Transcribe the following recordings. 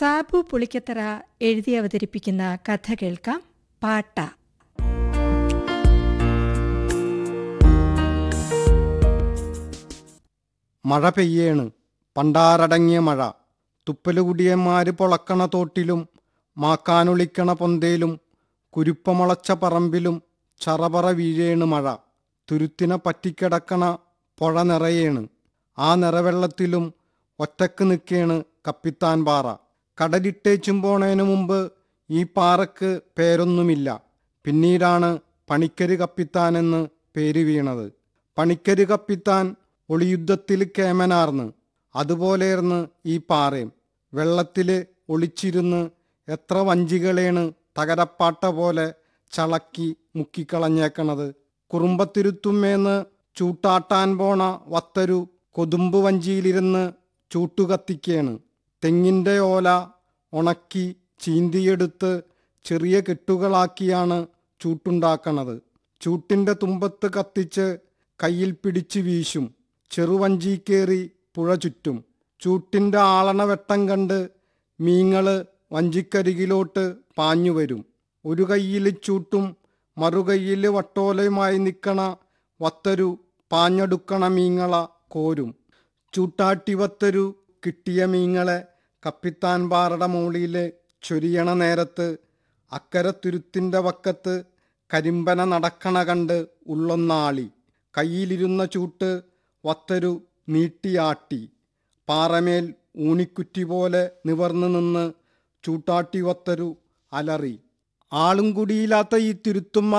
സാബു പുളിക്കത്തറ എഴുതി അവതരിപ്പിക്കുന്ന കഥ കേൾക്കാം പാട്ട മഴ പെയ്യേണ് പണ്ടാരടങ്ങിയ മഴ തുപ്പലുകുടിയന്മാര് പൊളക്കണ തോട്ടിലും മാക്കാനൊളിക്കണ പൊന്തേലും കുരുപ്പമുളച്ച പറമ്പിലും ചറപറ വീഴേണ് മഴ തുരുത്തിനെ പറ്റിക്കിടക്കണ പുഴ നിറയേണ് ആ നിറവെള്ളത്തിലും ഒറ്റക്ക് നിൽക്കേണ് കപ്പിത്താൻ പാറ കടലിട്ടേച്ചും പോണേനു മുമ്പ് ഈ പാറക്ക് പേരൊന്നുമില്ല പിന്നീടാണ് പണിക്കര് കപ്പിത്താനെന്ന് പേര് വീണത് പണിക്കര് കപ്പിത്താൻ ഒളിയുദ്ധത്തിൽ കേമനാർന്ന് അതുപോലെയാർന്ന് ഈ പാറയും വെള്ളത്തില് ഒളിച്ചിരുന്ന് എത്ര വഞ്ചികളേണ് തകരപ്പാട്ട പോലെ ചളക്കി മുക്കിക്കളഞ്ഞേക്കണത് കുറുമ്പത്തിരുത്തുമ്മേന്ന് ചൂട്ടാട്ടാൻ പോണ വത്തരു കൊതുമ്പ് വഞ്ചിയിലിരുന്ന് ചൂട്ടുകത്തിക്കേണ് തെങ്ങിൻ്റെ ഓല ഉണക്കി ചീന്തിയെടുത്ത് ചെറിയ കെട്ടുകളാക്കിയാണ് ചൂട്ടുണ്ടാക്കണത് ചൂട്ടിൻ്റെ തുമ്പത്ത് കത്തിച്ച് കയ്യിൽ പിടിച്ചു വീശും ചെറുവഞ്ചി കയറി പുഴ ചുറ്റും ചൂട്ടിൻ്റെ ആളണ വെട്ടം കണ്ട് മീങ്ങള് വഞ്ചിക്കരികിലോട്ട് പാഞ്ഞു വരും ഒരു കയ്യിൽ ചൂട്ടും മറുകൈയിൽ വട്ടോലയുമായി നിൽക്കണ വത്തരു പാഞ്ഞടുക്കണ മീങ്ങള കോരും ചൂട്ടാട്ടി വത്തരു കിട്ടിയ മീങ്ങളെ കപ്പിത്താൻ പാറയുടെ മുകളിൽ ചൊരിയണ നേരത്ത് അക്കരെ തുരുത്തിൻ്റെ വക്കത്ത് കരിമ്പന നടക്കണ കണ്ട് ഉള്ളൊന്നാളി കയ്യിലിരുന്ന ചൂട്ട് വത്തരു നീട്ടിയാട്ടി പാറമേൽ ഊണിക്കുറ്റി പോലെ നിവർന്നു നിന്ന് ചൂട്ടാട്ടി വത്തരു അലറി ആളും കുടിയില്ലാത്ത ഈ തിരുത്തുമ്മ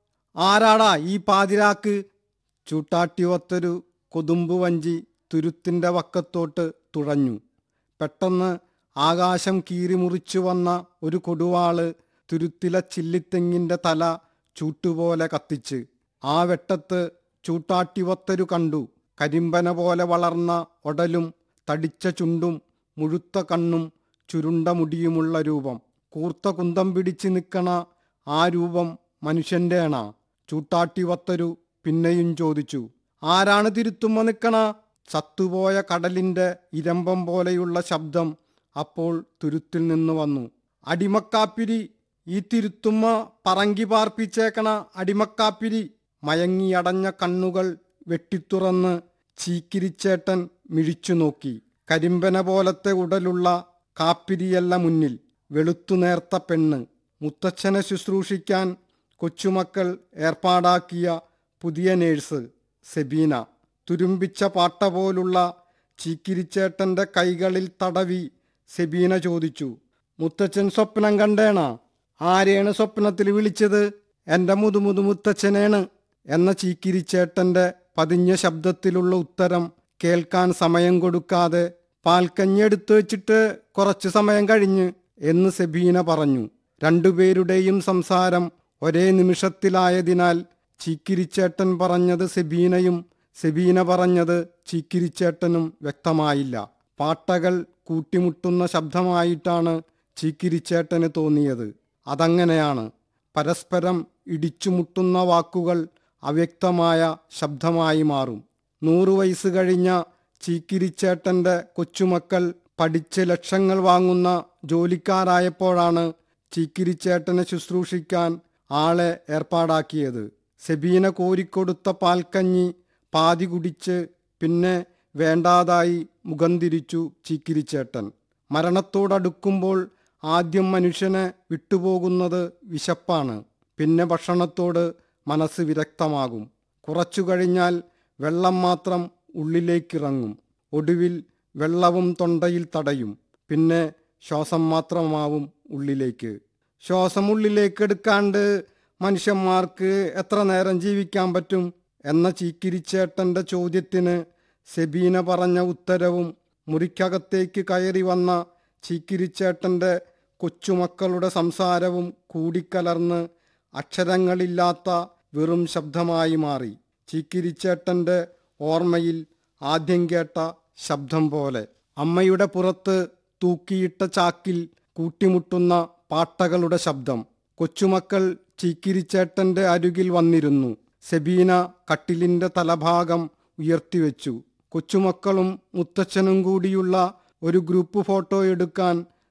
ആരാടാ ഈ പാതിരാക്ക് ചൂട്ടാട്ടി വത്തരു കൊതുമ്പ് വഞ്ചി തുരുത്തിൻ്റെ വക്കത്തോട്ട് തുഴഞ്ഞു പെട്ടെന്ന് ആകാശം കീറിമുറിച്ചു വന്ന ഒരു കൊടുവാള് തുരുത്തിലെ ചില്ലിത്തെങ്ങിൻ്റെ തല ചൂട്ടുപോലെ കത്തിച്ച് ആ വെട്ടത്ത് ചൂട്ടാട്ടിവത്തരു കണ്ടു കരിമ്പന പോലെ വളർന്ന ഒടലും തടിച്ച ചുണ്ടും മുഴുത്ത കണ്ണും ചുരുണ്ട മുടിയുമുള്ള രൂപം കൂർത്ത കുന്തം പിടിച്ച് നിൽക്കണ ആ രൂപം മനുഷ്യൻ്റെയാണ ചൂട്ടാട്ടിവത്തരു പിന്നെയും ചോദിച്ചു ആരാണ് തിരുത്തുമ്മ നിൽക്കണ ചത്തുപോയ കടലിൻ്റെ ഇരമ്പം പോലെയുള്ള ശബ്ദം അപ്പോൾ തുരുത്തിൽ നിന്ന് വന്നു അടിമക്കാപ്പിരി ഈ തിരുത്തുമ്മ പറങ്കി പാർപ്പിച്ചേക്കണ അടിമക്കാപ്പിരി മയങ്ങിയടഞ്ഞ കണ്ണുകൾ വെട്ടിത്തുറന്ന് ചീക്കിരിച്ചേട്ടൻ മിഴിച്ചു നോക്കി കരിമ്പന പോലത്തെ ഉടലുള്ള കാപ്പിരിയല്ല മുന്നിൽ വെളുത്തു നേർത്ത പെണ്ണ് മുത്തച്ഛനെ ശുശ്രൂഷിക്കാൻ കൊച്ചുമക്കൾ ഏർപ്പാടാക്കിയ പുതിയ നേഴ്സ് സെബീന തുരുമ്പിച്ച പാട്ട പോലുള്ള ചീക്കിരിച്ചേട്ടൻ്റെ കൈകളിൽ തടവി സെബീന ചോദിച്ചു മുത്തച്ഛൻ സ്വപ്നം കണ്ടേണ ആരെയാണ് സ്വപ്നത്തിൽ വിളിച്ചത് എൻ്റെ മുതുമുതു മുത്തച്ഛനേണ് എന്ന ചീക്കിരിച്ചേട്ടൻ്റെ പതിഞ്ഞ ശബ്ദത്തിലുള്ള ഉത്തരം കേൾക്കാൻ സമയം കൊടുക്കാതെ പാൽക്കഞ്ഞി എടുത്തു വെച്ചിട്ട് കുറച്ചു സമയം കഴിഞ്ഞ് എന്ന് സെബീന പറഞ്ഞു രണ്ടുപേരുടെയും സംസാരം ഒരേ നിമിഷത്തിലായതിനാൽ ചീക്കിരിച്ചേട്ടൻ പറഞ്ഞത് സെബീനയും സെബീന പറഞ്ഞത് ചീക്കിരിച്ചേട്ടനും വ്യക്തമായില്ല പാട്ടകൾ കൂട്ടിമുട്ടുന്ന ശബ്ദമായിട്ടാണ് ചീക്കിരിച്ചേട്ടന് തോന്നിയത് അതങ്ങനെയാണ് പരസ്പരം ഇടിച്ചുമുട്ടുന്ന വാക്കുകൾ അവ്യക്തമായ ശബ്ദമായി മാറും നൂറു വയസ്സ് കഴിഞ്ഞ ചീക്കിരിച്ചേട്ടൻ്റെ കൊച്ചുമക്കൾ പഠിച്ച് ലക്ഷങ്ങൾ വാങ്ങുന്ന ജോലിക്കാരായപ്പോഴാണ് ചീക്കിരിച്ചേട്ടനെ ശുശ്രൂഷിക്കാൻ ആളെ ഏർപ്പാടാക്കിയത് സെബീന കോരിക്കൊടുത്ത പാൽക്കഞ്ഞി പാതി കുടിച്ച് പിന്നെ വേണ്ടാതായി മുഖം തിരിച്ചു ചീക്കിരിച്ചേട്ടൻ മരണത്തോടടുക്കുമ്പോൾ ആദ്യം മനുഷ്യനെ വിട്ടുപോകുന്നത് വിശപ്പാണ് പിന്നെ ഭക്ഷണത്തോട് മനസ്സ് വിരക്തമാകും കുറച്ചു കഴിഞ്ഞാൽ വെള്ളം മാത്രം ഉള്ളിലേക്കിറങ്ങും ഒടുവിൽ വെള്ളവും തൊണ്ടയിൽ തടയും പിന്നെ ശ്വാസം മാത്രമാവും ഉള്ളിലേക്ക് ശ്വാസം ഉള്ളിലേക്ക് എടുക്കാണ്ട് മനുഷ്യന്മാർക്ക് എത്ര നേരം ജീവിക്കാൻ പറ്റും എന്ന ചീക്കിരിച്ചേട്ടൻ്റെ ചോദ്യത്തിന് സെബീന പറഞ്ഞ ഉത്തരവും മുറിക്കകത്തേക്ക് കയറി വന്ന ചീക്കിരിച്ചേട്ടൻ്റെ കൊച്ചുമക്കളുടെ സംസാരവും കൂടിക്കലർന്ന് അക്ഷരങ്ങളില്ലാത്ത വെറും ശബ്ദമായി മാറി ചീക്കിരിച്ചേട്ടൻ്റെ ഓർമ്മയിൽ ആദ്യം കേട്ട ശബ്ദം പോലെ അമ്മയുടെ പുറത്ത് തൂക്കിയിട്ട ചാക്കിൽ കൂട്ടിമുട്ടുന്ന പാട്ടകളുടെ ശബ്ദം കൊച്ചുമക്കൾ ചീക്കിരിച്ചേട്ടൻ്റെ അരുകിൽ വന്നിരുന്നു സെബീന കട്ടിലിൻ്റെ തലഭാഗം ഉയർത്തിവെച്ചു കൊച്ചുമക്കളും മുത്തച്ഛനും കൂടിയുള്ള ഒരു ഗ്രൂപ്പ് ഫോട്ടോ എടുക്കാൻ